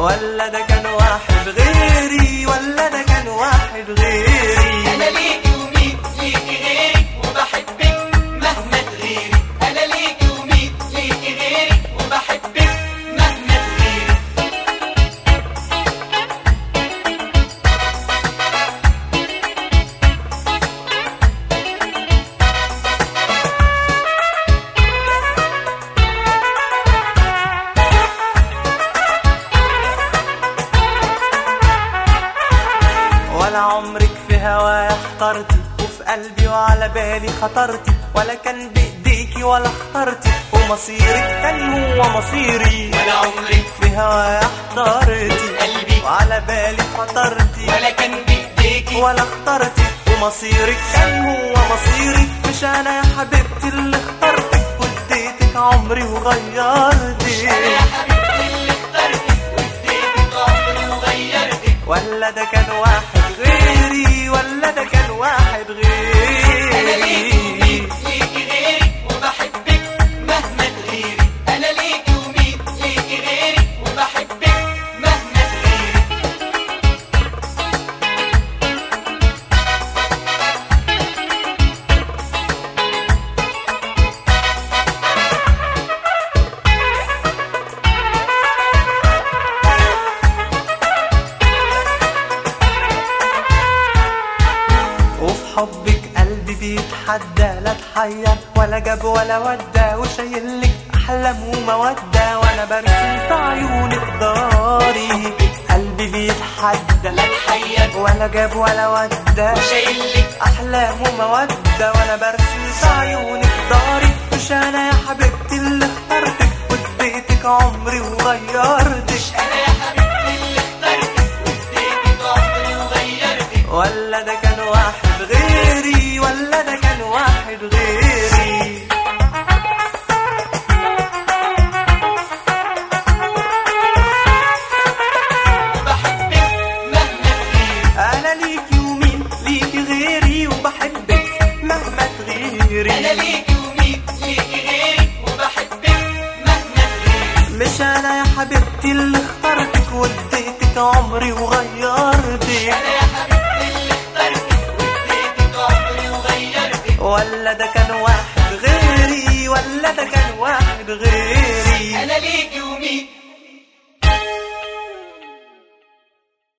ولا ده كان واحد غيري ولا ده كان واحد غيري انا ليكي ومين ليكي غيري وبحبك مهما تغيري انا ليكي ومين ليكي غيري وبحبك مهما تغيري ولا عمرك في هواي احترتي وفي قلبي وعلى بالي خطرتي ولا كان بايديكي ولا اخترتي ومصيرك كان هو مصيري ولا عمرك في هواي احترتي قلبي وعلى بالي خطرتي ولا كان بايديكي ولا اخترتي ومصيرك كان هو مصيري مش انا يا حبيبتي اللي اخترتك واديتك عمري وغيرتي انا يا حبيبتي اللي اخترتك واديتك عمري وغيرتك ولا ده كان واحد غيري ولا ده كان واحد انا ليكي ومين غيري ليكي غيري وبحبك مهما تغيري انا ليكي ومين ليكي غيري وبحبك مهما تغيري وفي حبك قلبي بيتحدى لا اتحير ولا جاب ولا ودى وشايلك احلام ومودة وانا برسم في عيونك داري قلبي بيتحدى لا تحير ولا جاب ولا ودى وشايلك احلام ومودة وانا برسم في عيونك داري مش انا يا حبيبتي اللي اخترتك واديتك عمري وغيرتك انا يا حبيبتي اللي اخترتك واديتك عمري وغيرتك ولا ده كان واحد غيري ولا ده كان واحد غيري وبحبك مهما تغيري انا ليكي ومين ليكي غيري وبحبك مهما تغيري انا ليكي ومين ليكي غيري وبحبك مهما تغيري مش انا يا حبيبتي اللي اخترتك واديتك عمري وغيرتك انا يا حبيبتي اللي اخترتك واديتك عمري وغيرتك ولا ده كان واحد غيري ولا ده كان واحد غيري انا